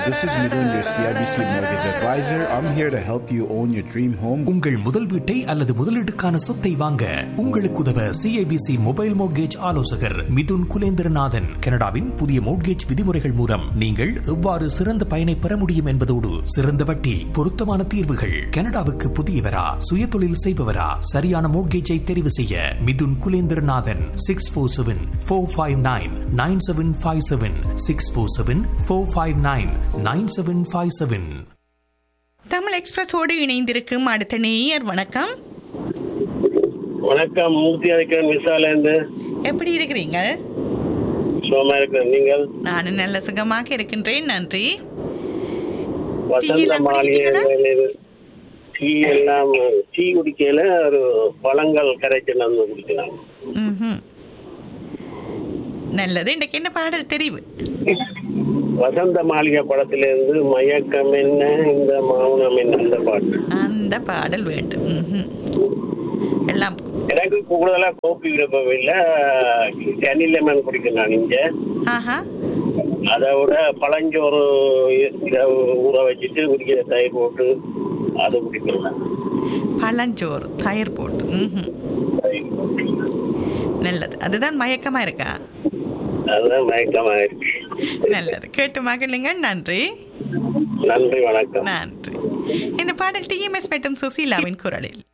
This is Midun, your CIBC mortgage advisor. I'm here to help you own your dream home. உங்கள் முதல் வீட்டை அல்லது முதலீட்டுக்கான சொத்தை வாங்க உங்களுக்கு உதவ சிஐபிசி மொபைல் மோட்கேஜ் ஆலோசகர் மிதுன் குலேந்திரநாதன் கனடாவின் புதிய மோட்கேஜ் விதிமுறைகள் மூலம் நீங்கள் எவ்வாறு சிறந்த பயனை பெற முடியும் என்பதோடு சிறந்த வட்டி பொருத்தமான தீர்வுகள் கனடாவுக்கு புதியவரா சுயதொழில் செய்பவரா சரியான மோட்கேஜை தெரிவு செய்ய Mithun Kulendranathan six four seven four five nine nine seven five seven six four seven four five nine nine seven five seven Tamil எக்ஸ்பிரஸோடு இணைந்திருக்கும் அடுத்த நேயர் வணக்கம் வணக்கம் மூர்த்தி அழைக்கிறேன் மிஸ்ஸாலேருந்து எப்படி இருக்கிறீங்க சுகமா இருக்கிறேன் நீங்கள் நானும் நல்ல சுகமாக இருக்கின்றேன் நன்றி வசந்த எல்லாம் மாளிகை குடிக்கிறீங்களா? டீ எல்லாம் டீ குடிக்கல ஒரு பழங்கள் கரைச்சு வந்து குடிக்கலாம் ம்ஹும். நல்லது இன்றைக்கு என்ன பாடல் தெரிவு வசந்த மாளிகை படத்திலிருந்து மயக்கம் என்ன இந்த மௌனம் என்ன அந்த பாட்டு அந்த பாடல் வேண்டும் ம்ஹும். எல்லாம் எனக்கு கூடுதலா கோப்பி விருப்பம் இல்ல தனி லெமன் குடிக்கலாம் நீங்க ஆஹா அதை விட பழஞ்சோறு இதை ஊற வச்சுட்டு குடிக்கிற தயிர் போட்டு அது குடிக்கலாம் பழஞ்சோறு தயிர் போட்டு ம்ஹும். நல்லது அதுதான் மயக்கமா இருக்கா அதுதான் மயக்கமா இருக்கு நல்லது கேட்டு மகிழுங்க நன்றி நன்றி வணக்கம் நன்றி இந்த பாடல் டிஎம்எஸ் மற்றும் சுசீலாவின் குரலில்